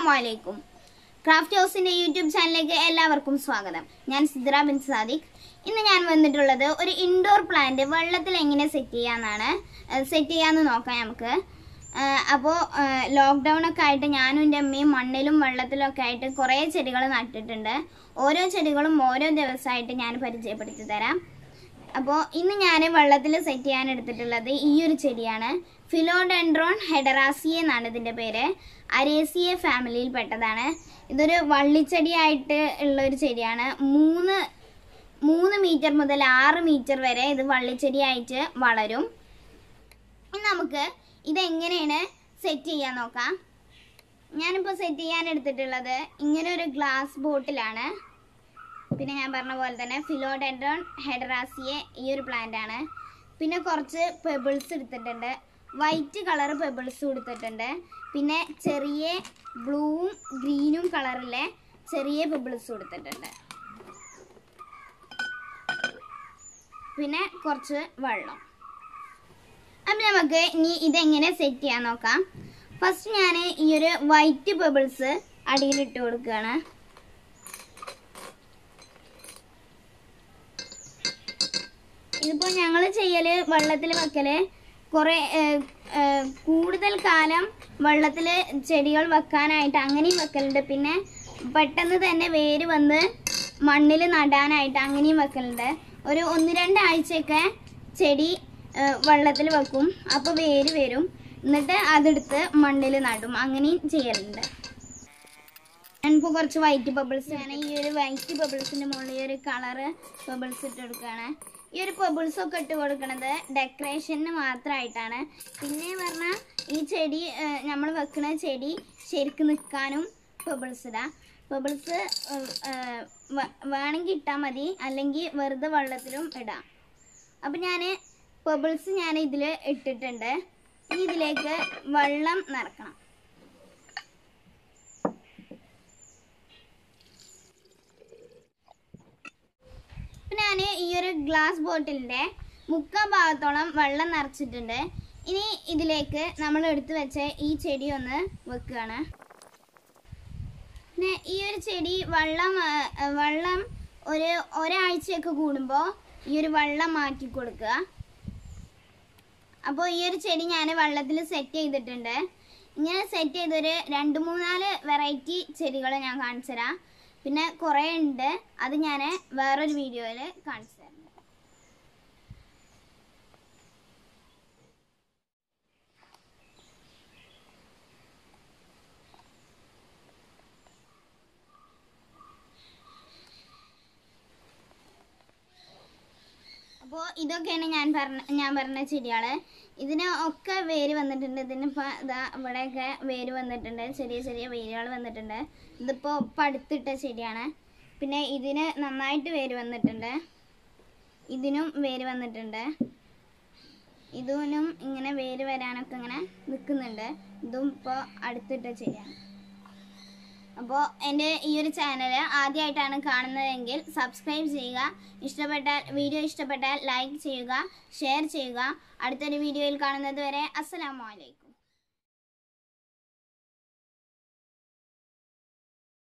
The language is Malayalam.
അസ്സലാമലൈക്കും ക്രാഫ്റ്റ് ഹൗസിന്റെ യൂട്യൂബ് ചാനലിലേക്ക് എല്ലാവർക്കും സ്വാഗതം ഞാൻ സിദ്ര ബിൻ സാദിഖ് ഇന്ന് ഞാൻ വന്നിട്ടുള്ളത് ഒരു ഇൻഡോർ പ്ലാന്റ് വെള്ളത്തിൽ എങ്ങനെ സെറ്റ് ചെയ്യാന്നാണ് സെറ്റ് ചെയ്യാന്ന് നോക്കാം നമുക്ക് അപ്പോൾ ലോക്ക്ഡൗൺ ഒക്കെ ആയിട്ട് ഞാനും എൻ്റെ അമ്മയും മണ്ണിലും വെള്ളത്തിലും ഒക്കെ ആയിട്ട് കുറേ ചെടികൾ നട്ടിട്ടുണ്ട് ഓരോ ചെടികളും ഓരോ ദിവസമായിട്ട് ഞാൻ പരിചയപ്പെടുത്തി തരാം അപ്പോൾ ഇന്ന് ഞാൻ വെള്ളത്തിൽ സെറ്റ് ചെയ്യാൻ എടുത്തിട്ടുള്ളത് ഈ ഒരു ചെടിയാണ് ഫിലോഡെൻഡ്രോൺ ഹെഡറാസിയ എന്നാണ് ഇതിൻ്റെ പേര് അരേസിയ ഫാമിലിയിൽ പെട്ടതാണ് ഇതൊരു വള്ളിച്ചെടിയായിട്ട് ഉള്ള ഒരു ചെടിയാണ് മൂന്ന് മൂന്ന് മീറ്റർ മുതൽ ആറ് മീറ്റർ വരെ ഇത് വള്ളിച്ചെടിയായിട്ട് വളരും ഇനി നമുക്ക് ഇതെങ്ങനെയാണ് സെറ്റ് ചെയ്യാൻ നോക്കാം ഞാനിപ്പോൾ സെറ്റ് ചെയ്യാൻ എടുത്തിട്ടുള്ളത് ഇങ്ങനെ ഒരു ഗ്ലാസ് ബോട്ടിലാണ് പിന്നെ ഞാൻ പറഞ്ഞ പോലെ തന്നെ ഫിലോഡെൻഡ്രോൺ ഹെഡറാസിയെ ഈ ഒരു പ്ലാന്റ് ആണ് പിന്നെ കുറച്ച് പെബിൾസ് എടുത്തിട്ടുണ്ട് വൈറ്റ് കളർ പെബിൾസ് കൊടുത്തിട്ടുണ്ട് പിന്നെ ചെറിയ ബ്ലൂവും ഗ്രീനും കളറിലെ ചെറിയ പെബിൾസ് കൊടുത്തിട്ടുണ്ട് പിന്നെ കുറച്ച് വെള്ളം അപ്പം നമുക്ക് ഇനി ഇതെങ്ങനെ സെറ്റ് ചെയ്യാൻ നോക്കാം ഫസ്റ്റ് ഞാൻ ഈ ഒരു വൈറ്റ് പെബിൾസ് അടിയിലിട്ട് കൊടുക്കുകയാണ് ഇതിപ്പോൾ ഞങ്ങൾ ചെയ്യൽ വെള്ളത്തിൽ വെക്കല് കുറേ ഏഹ്, ഏഹ്, കൂടുതൽ കാലം വെള്ളത്തിൽ ചെടികൾ വെക്കാനായിട്ട് അങ്ങനെയും വെക്കലുണ്ട് പിന്നെ പെട്ടെന്ന് തന്നെ വേര് വന്ന് മണ്ണിൽ നടാനായിട്ട് അങ്ങനെയും വെക്കലുണ്ട് ഒരു ഒന്ന് രണ്ടാഴ്ചയൊക്കെ ചെടി വെള്ളത്തിൽ വെക്കും അപ്പോൾ വേര് വരും എന്നിട്ട് അതെടുത്ത് മണ്ണിൽ നടും അങ്ങനെയും ചെയ്യലുണ്ട് ഞാനിപ്പോൾ കുറച്ച് വൈറ്റ് ബബിൾസ് ആണ് ഈ ഒരു വൈറ്റ് ബബിൾസിന്റെ മുകളിൽ ഈ ഒരു കളറ് ബബിൾസ് ഇട്ട് കൊടുക്കുകയാണ് ഈ ഒരു ബബിൾസ് ഒക്കെ ഇട്ട് കൊടുക്കണത് ഡെക്കറേഷന് മാത്രമായിട്ടാണ് പിന്നെ പറഞ്ഞാൽ ഈ ചെടി നമ്മൾ വെക്കുന്ന ചെടി ശരിക്ക് നിൽക്കാനും ബബിൾസ് ഇടാം ബബിൾസ് വേണമെങ്കിൽ ഇട്ടാൽ മതി അല്ലെങ്കിൽ വെറുതെ വെള്ളത്തിലും ഇടാം അപ്പം ഞാൻ ബബിൾസ് ഞാൻ ഇതിൽ ഇട്ടിട്ടുണ്ട് ഇനി ഇതിലേക്ക് വെള്ളം നിറക്കണം ഇപ്പം ഞാൻ ഈ ഒരു ഗ്ലാസ് ബോട്ടിലിൻ്റെ മുക്കാൽ ഭാഗത്തോളം വെള്ളം നിറച്ചിട്ടുണ്ട് ഇനി ഇതിലേക്ക് നമ്മൾ എടുത്തു വെച്ച ഈ ചെടി ഒന്ന് വെക്കുകയാണ് പിന്നെ ഈ ഒരു ചെടി വെള്ളം ആ, ആ, വെള്ളം ഒരു ഒരാഴ്ചയൊക്കെ കൂടുമ്പോൾ ഈ ഒരു വെള്ളം മാറ്റി കൊടുക്കുക അപ്പോൾ ഈ ഒരു ചെടി ഞാൻ വെള്ളത്തിൽ സെറ്റ് ചെയ്തിട്ടുണ്ട് ഇങ്ങനെ സെറ്റ് ചെയ്തൊരു രണ്ട് മൂന്നാല് വെറൈറ്റി ചെടികൾ ഞാൻ കാണിച്ചു തരാം പിന്നെ കുറേ ഉണ്ട് അത് ഞാൻ വേറൊരു വീഡിയോയിൽ കാണിച്ചു തരാം അപ്പോൾ ഇതൊക്കെയാണ് ഞാൻ പറഞ്ഞ ഞാൻ പറഞ്ഞ ചെടികൾ ഇതിന് ഒക്കെ വേര് വന്നിട്ടുണ്ട് ഇതിന് ഇപ്പോൾ ഇതാ ഇവിടെയൊക്കെ വേര് വന്നിട്ടുണ്ട് ചെറിയ ചെറിയ വേരുകൾ വന്നിട്ടുണ്ട് ഇതിപ്പോൾ പടുത്തിട്ട ചെടിയാണ് പിന്നെ ഇതിന് നന്നായിട്ട് വേര് വന്നിട്ടുണ്ട് ഇതിനും വേര് വന്നിട്ടുണ്ട് ഇതിനും ഇങ്ങനെ വേര് വരാനൊക്കെ ഇങ്ങനെ നിൽക്കുന്നുണ്ട് ഇതും ഇപ്പോൾ അടുത്തിട്ട ചെടിയാണ് അപ്പോൾ എൻ്റെ ഈ ഒരു ചാനൽ ആദ്യമായിട്ടാണ് കാണുന്നതെങ്കിൽ സബ്സ്ക്രൈബ് ചെയ്യുക ഇഷ്ടപ്പെട്ടാൽ വീഡിയോ ഇഷ്ടപ്പെട്ടാൽ ലൈക്ക് ചെയ്യുക ഷെയർ ചെയ്യുക അടുത്തൊരു വീഡിയോയിൽ കാണുന്നത് വരെ അസ്സലാമു അലൈക്കും